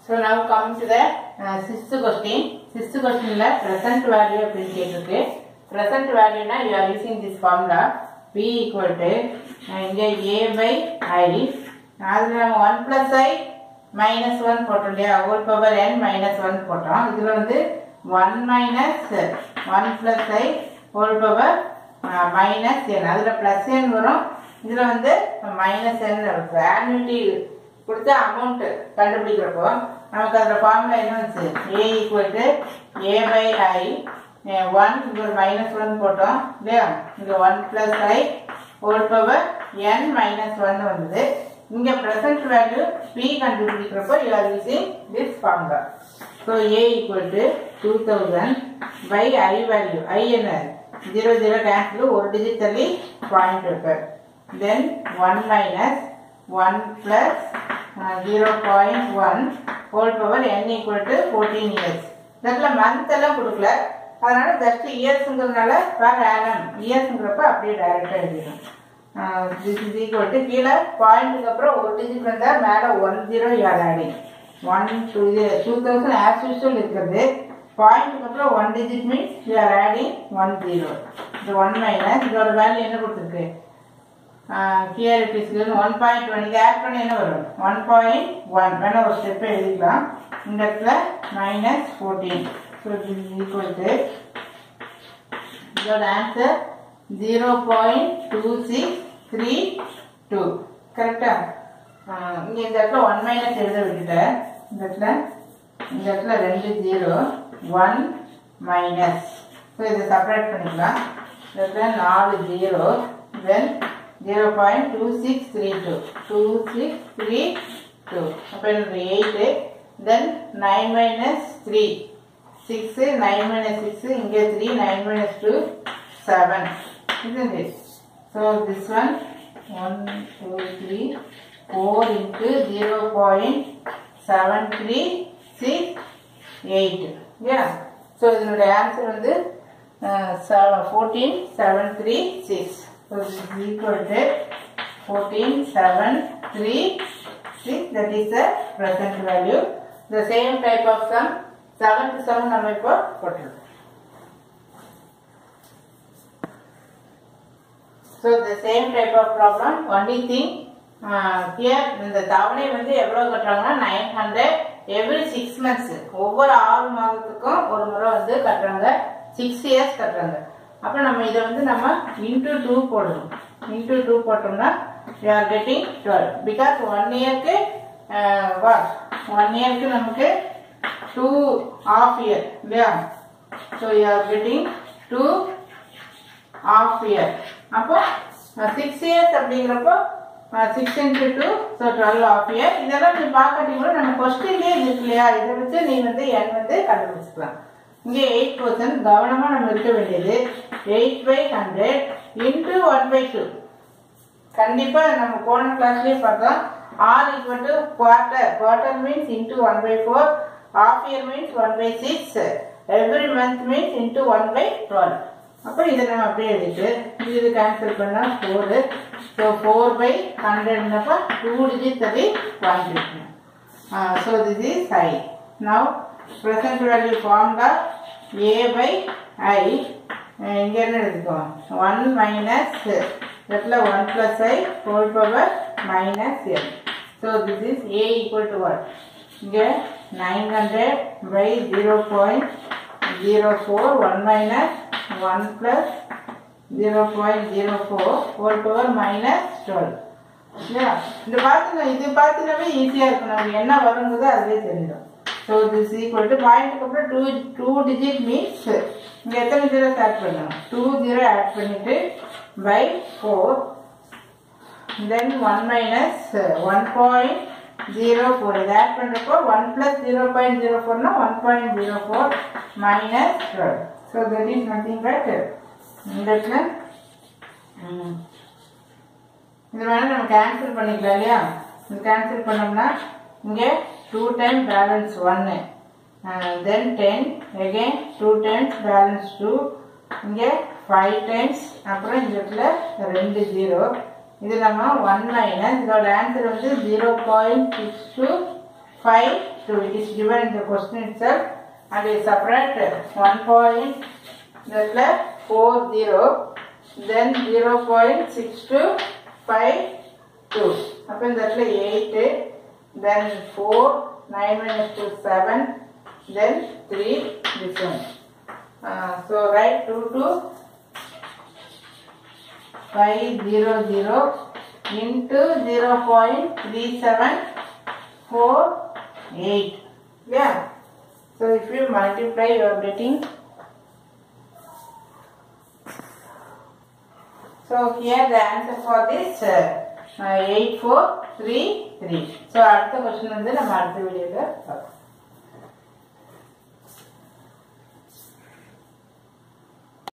So now come to the uh, sixth question. Sixth questionல present value அப்படின்னு கேட்டிருக்கு present valueனா you are using this formula p equal to uh, இங்க a by i அதுல நம்ம one plus i minus one போட்டோம் இல்லையா whole power n minus one போட்டோம் இதுல வந்து one minus one plus i whole power minus n அதுல plus என் வரும் இதுல வந்து மைனஸ் என் இருக்கும் ஆன்யூட்டி கொடுத்த அமௌண்ட் கண்டுபிடிக்கிறப்போ நமக்கு அதில் ஃபார்முலா என்ன வந்துச்சு A equal to A by i one இங்கே ஒரு மைனஸ் ஒன் போட்டோம் இல்லையா இங்கே one plus i whole power n minus one வந்தது இங்கே ப்ரெசன்ட் வேல்யூ பி கண்டுபிடிக்கிறப்போ you are using this formula so A equal to two thousand by i value i என்ன zero zero cancel ஒரு digit தள்ளி point இருக்கு then one minus one plus zero point one whole power n equal to fourteen years இதில் month எல்லாம் கொடுக்கல அதனால just இயர்ஸுங்கிறதுனால வேற annum இயர்ஸுங்கிறப்ப அப்படியே டைரக்டாக எழுதிடும் திஸ் இஸ் ஈக்குவல் டு கீழே பாயிண்ட்டுக்கு அப்புறம் ஒரு டிஜிட் வந்தால் மேலே one zero you're adding one to two thousand as usual இருக்கிறது பாயிண்ட்டுக்கு அப்புறம் one digit means you are adding one zero இது ஒன் மைனஸ் இதோட வேல்யூ என்ன கொடுத்துருக்கு here it is one point one இதை ஆட் பண்ணி என்ன வரும் ஒன் பாயிண்ட் ஒன் வேணா ஒரு ஸ்டெப் எழுதிக்கலாம் இந்த இடத்துல minus fourteen so is equal to இதோட answer zero point two six three two கரெக்டா இங்கே இந்த இடத்துல ஒன் மைனஸ் எழுத விட்டுட்டேன் இந்த இடத்துல இந்த இடத்துல ரெண்டு ஜீரோ ஒன் மைனஸ் ஸோ இதை செப்பரேட் பண்ணிக்கலாம் இந்த இடத்துல நாலு zero then zero point two six three two two six three two அப்போ எனக்கு eight then nine minus three six nine minus six இங்கே three nine minus two seven isn't it? So this one, 1, 2, 3, 4 into 0.7368. Yeah. So இதனுடைய answer வந்து fourteen seven three six so is equal to fourteen seven three six that is the present value the same type of sum seventh sum நம்ம இப்போ போட்டிருக்கோம் So the same type of problem, only thing uh, here இந்த தவணை வந்து எவ்வளவு கட்டுறாங்கன்னா nine hundred every six months ஒவ்வொரு ஆறு மாதத்துக்கும் ஒரு முறை வந்து கட்டுறாங்க சிக்ஸ் இயர்ஸ் கட்டுறாங்க அப்போ நம்ம இதை வந்து நம்ம இன்டூ டூ போடணும் இன்டூ டூ போட்டோம்னா you are getting twelve because one இயர்க்கு வாட் ஒன் இயர்க்கு நமக்கு டூ ஆஃப் இயர் இல்லையா so you are getting two of year அப்போ சிக்ஸ் இயர்ஸ் அப்படிங்கிறப்போ six into two so twelve of year இதெல்லாம் நீ பார்க்கட்டி கூட நம்ம கொஸ்டின்லேயே இருக்கு இல்லையா இதை வச்சு நீ வந்து என் வந்து கண்டுபிடிச்சிக்கலாம் இங்கே எயிட் பர்சன்ட் கவனமாக நம்ம இருக்க வேண்டியது eight by hundred into one by two கண்டிப்பாக நம்ம போன கிளாஸ்லேயே பார்த்தோம் R equal to quarter quarter means into one by four of year means one by six every month means into one by twelve அப்போ இதை நம்ம அப்படியே எடுத்து இது கேன்சல் பண்ணால் ஃபோரு ஸோ ஃபோர் பை ஹண்ட்ரட்னப்போ டூ டிஜிட் தள்ளி வாங்கிருக்கணும் so this is i now present value ஃபார்ம்டா ஏ பை ஐ இங்கே என்ன எடுத்துக்கோம் ஒன் மைனஸ் இடத்துல one plus i whole power minus n so this is A equal to one இங்கே nine hundred by zero point zero four one minus 1 plus 0.04 whole power minus 12 இல்லையா இந்த பார்த்து இது பார்த்துனாவே ஈஸியாக இருக்கும் நமக்கு என்ன வருங்கிறது அதுவே தெரிஞ்சிடும் ஸோ திஸ் ஈக்குவல் டு பாயிண்ட்டுக்கு அப்புறம் டூ டூ டிஜிட் மீன்ஸ் இங்கே எத்தனை ஜீரோ ஆட் பண்ணணும் டூ ஜீரோ ஆட் பண்ணிட்டு by four then one minus one point zero four இதை ஆட் பண்ணுறப்போ one plus zero point zero ஃபோர்னா one point zero four minus twelve so that is nothing but இந்த இடத்துல இது வேணால் நம்ம கேன்சல் பண்ணிக்கலாம் இல்லையா இது கேன்சல் பண்ணோம்னா இங்கே டூ டைம் பேலன்ஸ் ஒன்று then ten again two times balance two இங்கே ஃபைவ் டைம்ஸ் அப்புறம் இந்த இடத்துல ரெண்டு ஜீரோ இது நம்ம ஒன் மைனஸ் இதோட ஆன்சர் வந்து zero point six two five So it is given in the question itself and we separate one point that left four zero then zero point six two five two. அப்போ இந்த இடத்துல eight then four nine minus two seven then three this one. Uh, so write two to five zero zero into zero point three seven four eight. Yeah. So if you multiply, you are getting. So here the answer for this uh, uh, eight four three three. So அடுத்த question வந்து நம்ம அடுத்த வீடியோல பார்க்கலாம்